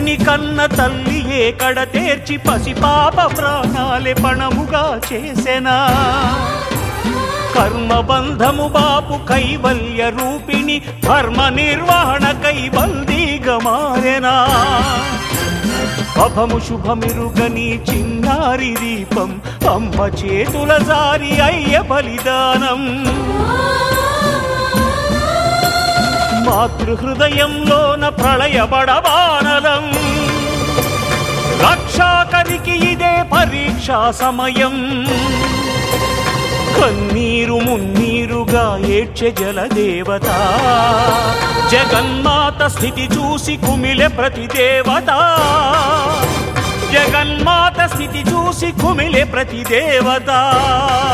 కొడుకుని కన్న తల్లి ఏ కడ తీర్చి పసిపాప ప్రాణాలే పణముగా చేసెనా కర్మబంధము బాపు కైవల్య రూపిణి ధర్మ నిర్వహణ కైవల్దీగా మారెనా అభము శుభమిరుగని చిన్నారి దీపం అమ్మ చేతుల జారి అయ్య బలిదానం మాతృహృదయంలోన ప్రళయబడబానలం రక్షాకరికి ఇదే పరీక్షా సమయం కన్నీరు మున్నీరుగా ఏడ్చె జలదేవత జగన్మాత స్థితి చూసి కుమిలె ప్రతి దేవత జగన్మాత స్థితి చూసి కుమిలె ప్రతి దేవత